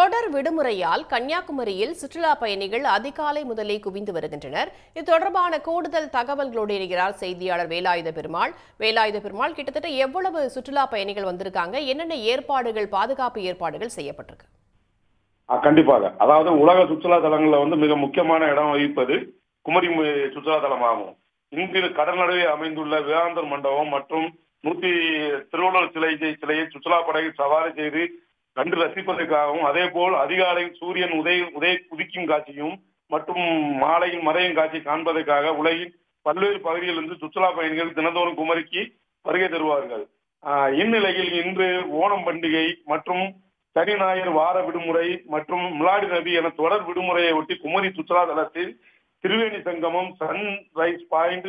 தொடர் விடுமுறையால் கன்னியாகுமரியில் சுற்றுலா பயணிகள் அதிகாலை முதலே குவிந்து வருகின்றனர் இது தொடர்பான கூடுதல் தகவல்களோடு இணைகிறார் செய்தியாளர் வேலாயுத பெருமாள் வேலாயுத பெருமாள் கிட்டத்தட்ட எவ்வளவு சுற்றுலா பயணிகள் வந்திருக்காங்க என்னென்ன ஏற்பாடுகள் பாதுகாப்பு ஏற்பாடுகள் செய்யப்பட்டிருக்கு ஆ, கண்டிப்பாக அதாவது உலக சுற்றுலா தலங்கள்ல வந்து மிக முக்கியமான இடம் வகிப்பது குமரி மு- சுற்றுலா தலமாகும் இங்கு கடல் நடுவே அமைந்துள்ள விவேகானந்தர் மண்டபம் மற்றும் நூத்தி திருவள்ளுவர் சிலை சிலையை சுற்றுலா படகு சவாரி செய்து கண்டு ரசிப்பதற்காகவும் அதே போல் அதிகாலை சூரியன் உதய உதய உதிக்கும் காட்சியும் மற்றும் மாலையின் மறையும் காட்சி காண்பதற்காக உலகின் பல்வேறு பகுதிகளிலிருந்து சுற்றுலா பயணிகள் தினந்தோறும் குமரிக்கு வருகை தருவார்கள் ஆஹ் இந்நிலையில் இன்று ஓணம் பண்டிகை மற்றும் சனி ஞாயிறு வார விடுமுறை மற்றும் மிலாடி நபி என தொடர் விடுமுறையை ஒட்டி குமரி சுற்றுலா தலத்தில் திருவேணி சங்கமம் சன்ரைஸ் பாயிண்ட்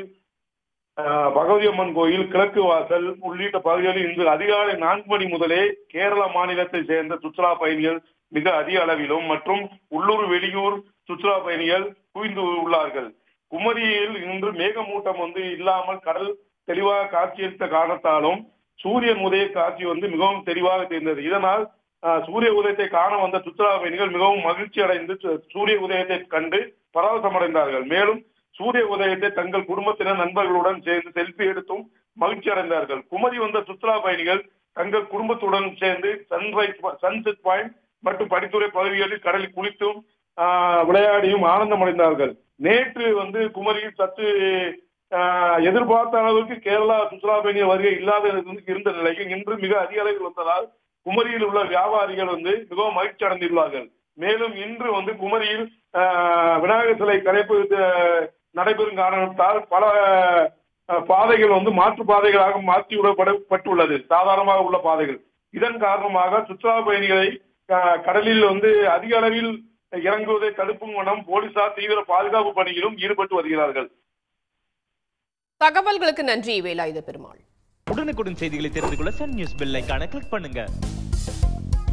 ஆஹ் பகவதி அம்மன் கோயில் கிழக்கு வாசல் உள்ளிட்ட பகுதிகளில் இன்று அதிகாலை நான்கு மணி முதலே கேரள மாநிலத்தை சேர்ந்த சுற்றுலா பயணிகள் மிக அதிக அளவிலும் மற்றும் உள்ளூர் வெளியூர் சுற்றுலா பயணிகள் குவிந்து உள்ளார்கள் குமரியில் இன்று மேகமூட்டம் வந்து இல்லாமல் கடல் தெளிவாக காட்சியளித்த காரணத்தாலும் சூரியன் உதய காட்சி வந்து மிகவும் தெளிவாக தெரிந்தது இதனால் ஆஹ், சூரிய உதயத்தை காண வந்த சுற்றுலா பயணிகள் மிகவும் மகிழ்ச்சி அடைந்து சு- சூரிய உதயத்தை கண்டு பரவசமடைந்தார்கள் மேலும் சூரிய உதயத்தை தங்கள் குடும்பத்தினர் நண்பர்களுடன் சேர்ந்து செல்ஃபி எடுத்தும் மகிழ்ச்சி அடைந்தார்கள் குமரி வந்த சுற்றுலா பயணிகள் தங்கள் குடும்பத்துடன் சேர்ந்து சன்ரைஸ் சன்செட் பாயிண்ட் மற்றும் படித்துறை பகுதிகளில் கடலில் குளித்தும் ஆஹ், விளையாடியும் ஆனந்தம் அடைந்தார்கள் நேற்று வந்து குமரியில் சற்று ஆஹ், எதிர்பார்த்த அளவுக்கு கேரளா சுற்றுலா பயணிகள் வருகை இல்லாத இருந்து- இருந்த நிலையில் இன்று மிக அதிக அளவில் வந்ததால் குமரியில் உள்ள வியாபாரிகள் வந்து மிகவும் மகிழ்ச்சி அடைந்துள்ளார்கள் மேலும் இன்று வந்து குமரியில் ஆஹ், விநாயகர் சிலை கடைப்பு அஹ், நடைபெறும் காரணத்தால் பல அஹ், பாதைகள் வந்து மாற்று பாதைகளாக மாற்றி விடப்பட்டுள்ளது சாதாரணமாக உள்ள பாதைகள் இதன் காரணமாக சுற்றுலா பயணிகளை அஹ், கடலில் வந்து அதிக அளவில் இறங்குவதை தடுப்பும் வண்ணம் போலீசார் தீவிர பாதுகாப்பு பணியிலும் ஈடுபட்டு வருகிறார்கள் தகவல்களுக்கு நன்றி வேலாயுத பெருமாள் உடனுக்குடன் செய்திகளை தெரிந்து கொள்ள சன் நியூஸ் பெல் ஐகானை கிளிக் பண்ணுங்க